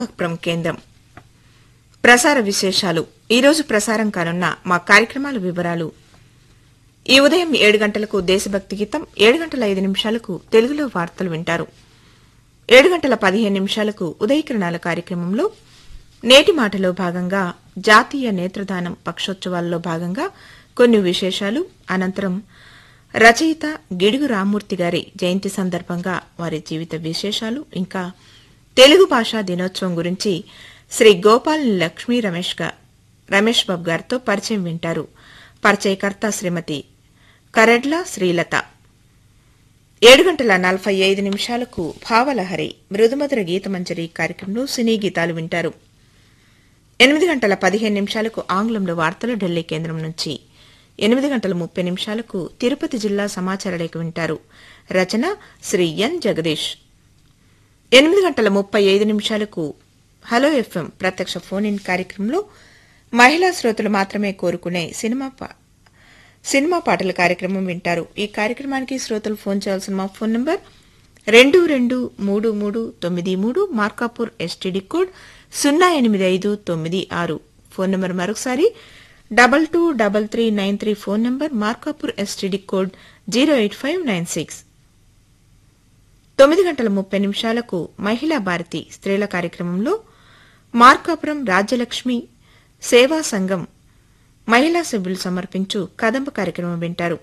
from కేంద్రం ప్రసార విశేషాలు ఈరోజు ప్రసారం కానున్న మా కార్యక్రమాల వివరాలు ఈ ఉదయం ఏడు గంటలకు దేశభక్తి గీతం ఏడు గంటల ఐదు నిమిషాలకు తెలుగులో వార్తలు వింటారు ఏడు గంటల పదిహేను నిమిషాలకు ఉదయకిరణాల కార్యక్రమంలో నేటి మాటలో భాగంగా జాతీయ నేత్రదానం పక్షోత్సవాల్లో భాగంగా కొన్ని విశేషాలు అనంతరం రచయిత గిడుగు రామ్మూర్తి గారి జయంతి సందర్భంగా వారి జీవిత విశేషాలు ఇంకా తెలుగు భాషా దినోత్సవం గురించి శ్రీ గోపాల్ లక్ష్మీ రమేష్ గా- రమేష్ బాబు గారితో పరిచయం వింటారు పరిచయకర్త శ్రీమతి కరెడ్ల శ్రీలత ఏడు గంటల నలభై ఐదు నిమిషాలకు భావలహరి మృదుమధుర గీతమంజరి కార్యక్రమంలో సినీ గీతాలు వింటారు ఎనిమిది గంటల పదిహేను నిమిషాలకు ఆంగ్లంలో వార్తలు ఢిల్లీ కేంద్రం నుంచి ఎనిమిది గంటల ముప్పై నిమిషాలకు తిరుపతి జిల్లా సమాచార లేఖ వింటారు రచన శ్రీ ఎన్ జగదీష్ ఎనిమిది గంటల ముప్పై ఐదు నిమిషాలకు హలో ఎఫ్ఎం ప్రత్యక్ష ఫోన్ ఇన్ కార్యక్రమంలో మహిళా శ్రోతలు మాత్రమే కోరుకునే సినిమా పా- సినిమా పాటల కార్యక్రమం వింటారు ఈ కార్యక్రమానికి శ్రోతలు ఫోన్ చేయాల్సిన మా ఫోన్ నంబర్ రెండు రెండు మూడు మూడు తొమ్మిది మూడు మార్కాపూర్ ఎస్టీడీ కోడ్ సున్నా ఎనిమిది ఐదు తొమ్మిది ఆరు ఫోన్ నంబర్ మరొకసారి double two double three nine three phone number Markapur STD code zero eight five nine six తొమ్మిది గంటల ముప్పై నిమిషాలకు మహిళా భారతి స్త్రీల కార్యక్రమంలో మార్కాపురం రాజ్యలక్ష్మి సేవా సంఘం మహిళా సభ్యులు సమర్పించు కదంబ కార్యక్రమం వింటారు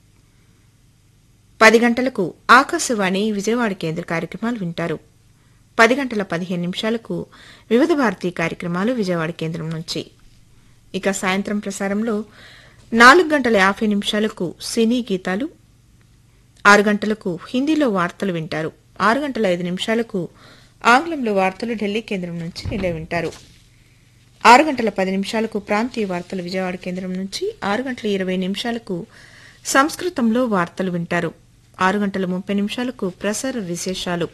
పది గంటలకు ఆకాశవాణి విజయవాడ కేంద్ర కార్యక్రమాలు వింటారు పది గంటల పదిహేను నిమిషాలకు వివిధ భారతీ కార్యక్రమాలు విజయవాడ కేంద్రం నుంచి ఇక సాయంత్రం ప్రసారంలో నాలుగు గంటల యాభై నిమిషాలకు సినీ గీతాలు ఆరు గంటలకు హిందీలో వార్తలు వింటారు ఆరు గంటల ఐదు నిమిషాలకు ఆంగ్లంలో వార్తలు ఢిల్లీ కేంద్రం నుంచి నిలయ వింటారు ఆరు గంటల పది నిమిషాలకు ప్రాంతీయ వార్తలు విజయవాడ కేంద్రం నుంచి ఆరు గంటల ఇరవై నిమిషాలకు సంస్కృతంలో వార్తలు వింటారు ఆరు గంటల ముప్పై నిమిషాలకు ప్రసార విశేషాలు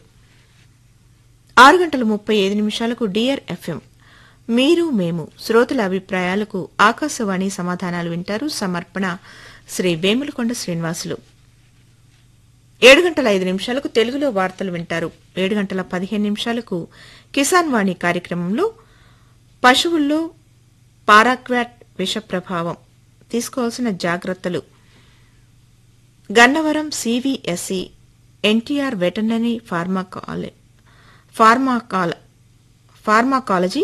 ఆరు గంటల ముప్పై ఐదు నిమిషాలకు డియర్ ఎఫ్ఎం మీరు మేము శ్రోతల అభిప్రాయాలకు ఆకాశవాణి సమాధానాలు వింటారు సమర్పణ శ్రీ వేములకొండ శ్రీనివాసులు ఏడు గంటల ఐదు నిమిషాలకు తెలుగులో వార్తలు వింటారు ఏడు గంటల పదిహేను నిమిషాలకు కిసాన్ వాణి కార్యక్రమంలో పశువుల్లో పారాక్వాట్ విష ప్రభావం తీసుకోవాల్సిన జాగ్రత్తలు గన్నవరం సివిఎస్ఈ ఎన్టీఆర్ వెటర్నరీ ఫార్మాకాలే ఫార్మాకాల ఫార్మాకాలజీ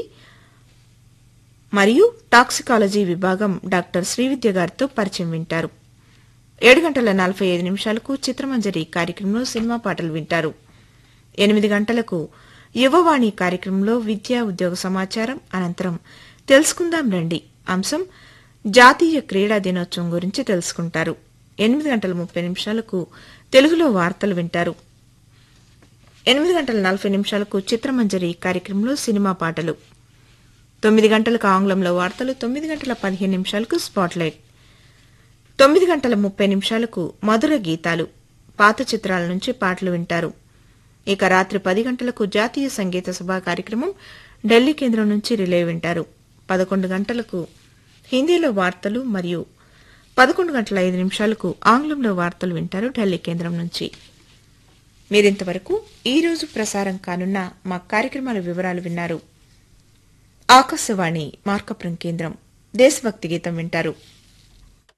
మరియు టాక్సికాలజీ విభాగం డాక్టర్ శ్రీవిద్య గారితో పరిచయం వింటారు ఏడు గంటల నలభై ఐదు నిమిషాలకు చిత్రమంజరి కార్యక్రమంలో సినిమా పాటలు వింటారు ఎనిమిది గంటలకు యువవాణి కార్యక్రమంలో విద్యా ఉద్యోగ సమాచారం అనంతరం తెలుసుకుందాం రండి అంశం జాతీయ క్రీడా దినోత్సవం గురించి తెలుసుకుంటారు ఎనిమిది గంటల ముప్పై నిమిషాలకు తెలుగులో వార్తలు వింటారు ఎనిమిది గంటల నలభై నిమిషాలకు చిత్రమంజరి కార్యక్రమంలో సినిమా పాటలు తొమ్మిది గంటలకు ఆంగ్లంలో వార్తలు తొమ్మిది గంటల పదిహేను నిమిషాలకు స్పాట్లైట్ తొమ్మిది గంటల ముప్పై నిమిషాలకు మధుర గీతాలు పాత చిత్రాల నుంచి పాటలు వింటారు ఇక రాత్రి పది గంటలకు జాతీయ సంగీత సభ కార్యక్రమం ఢిల్లీ కేంద్రం నుంచి రిలే వింటారు పదకొండు గంటలకు హిందీలో వార్తలు మరియు పదకొండు గంటల ఐదు నిమిషాలకు ఆంగ్లంలో వార్తలు వింటారు ఢిల్లీ కేంద్రం నుంచి మీరింతవరకు ఈ రోజు ప్రసారం కానున్న మా కార్యక్రమాల వివరాలు విన్నారు ఆకాశవాణి మార్కపురం కేంద్రం దేశభక్తి గీతం వింటారు